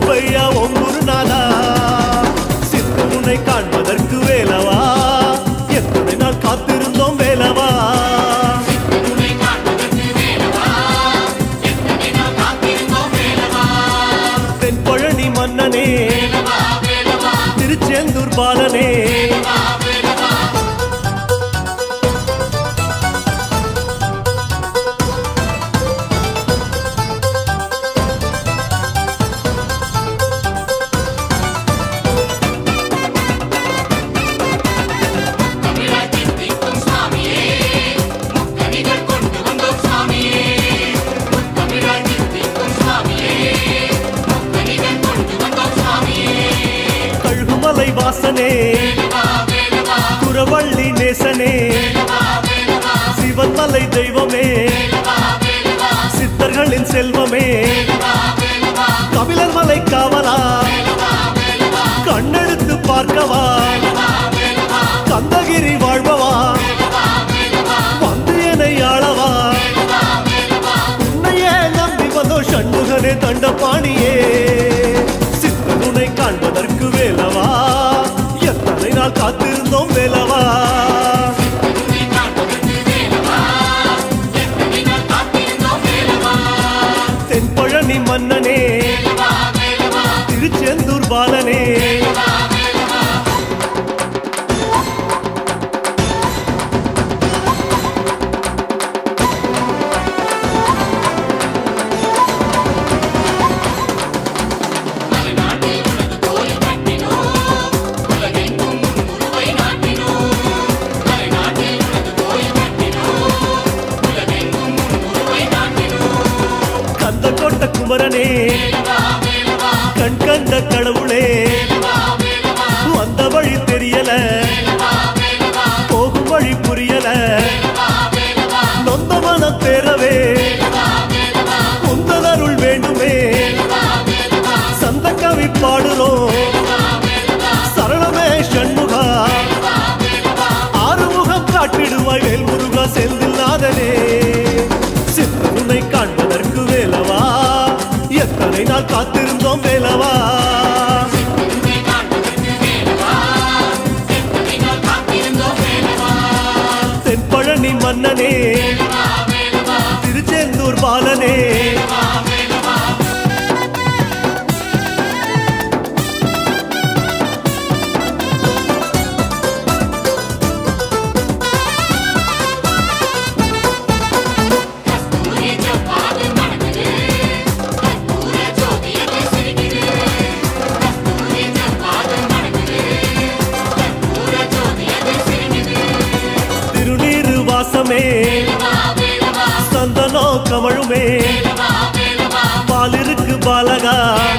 கருப்பையா ஓம் குருநாதா சித்தமுனை காண்பதற்கு வேலவா எத்தனை நாள் காத்திருந்தோம் வேலவா உன்னை காண்பதற்கு வேலவா எத்தனை நாள் காத்திருந்தோம் வேலவா தென்பழனி மன்னனே வேலவா வேலவா திருச்செந்தூர் பாலனே வேலவா வேலவா தமிழாற்றின் திக்கும் சாமியே முக்கணிகள் கொண்டு வந்தோம் சாமியே தமிழாற்றின் திக்கும் சாமியே முக்கணிகள் கொண்டு வந்தோம் சாமியே கழுகுமலை வாசனே வேலவா வேலவா குரவள்ளி நேசனே வேலவா வேலவா சிவன்மலை தெய்வமே வேலவா வேலவா சித்தர்களின் செல்வமே வேலவா வேலவா கபிலர் மலை காவலா வேலவா வேலவா கண்ணெடுத்து பார்க்கவா வேலவா வேலவா கந்தகிரி வாழ்பவா வேலவா வேலவா வந்து என்னை ஆளவா வேலவா வேலவா உன்னையே நம்பி வந்தோ சண்முகனே தண்டபாணியே சித்தனுனை காண்பதற்கு வேலவா எத்தனை நாள் காத்திருந்தோம் வேலவா உன்னை காண்பதற்கு வேலவா எத்தனை நாள் காத்திருந்தோம் வேலவா தென்பழனி மன்னனே வேலவா வேலவா திருச்செந்தூர் பாலனே வேலவா வேலவா மலைநாட்டில் உனது கோயில் கட்டினோம் உலகெங்கும் உன் உருவை நாட்டினோம் மலைநாட்டில் உனது கோயில் கட்டினோம் உலகெங்கும் உன் உருவை நாட்டினோம் கந்த கொண்ட குமரனே வேலவா வேலவா கண் கண்ட கடவுளே வேலவா வேலவா வந்த வழி தெரியல வேலவா வேலவா போகும் வழி புரியல வேலவா வேலவா நொந்த மனம் தேரவே வேலவா வேலவா குந்தலருள் வேண்டுமே வேலவா வேலவா சந்த கவி பாடுறோம் வேலவா வேலவா சரணமே சண்முகா வேலவா வேலவா ஆறுமுகம் காட்டிடுவாய் வேல் முருகா செந்தில் நாதனே சித்தனுனை காண்பதற்கு வேலவா எத்தனை நாள் காத்திருந்தோம் வேலவா உன்னை காண்பதற்கு வேலவா எத்தனை நாள் காத்திருந்தோம் வேலவா தென்பழனி மன்னனே வேலவா வேலவா திருச்செந்தூர் பாலனே வேலவா வேலவா கஸ்தூரி ஜப்பாது மணக்குது கற்பூர ஜோதியது சிரிக்குது கஸ்தூரி ஜப்பாது மணக்குது கற்பூர ஜோதியது சிரிக்குது திருநீரு வாசமே வேலவா வேலவா சந்தனோ கமழுமே வேலவா வேலவா பாலிருக்கு பாலகா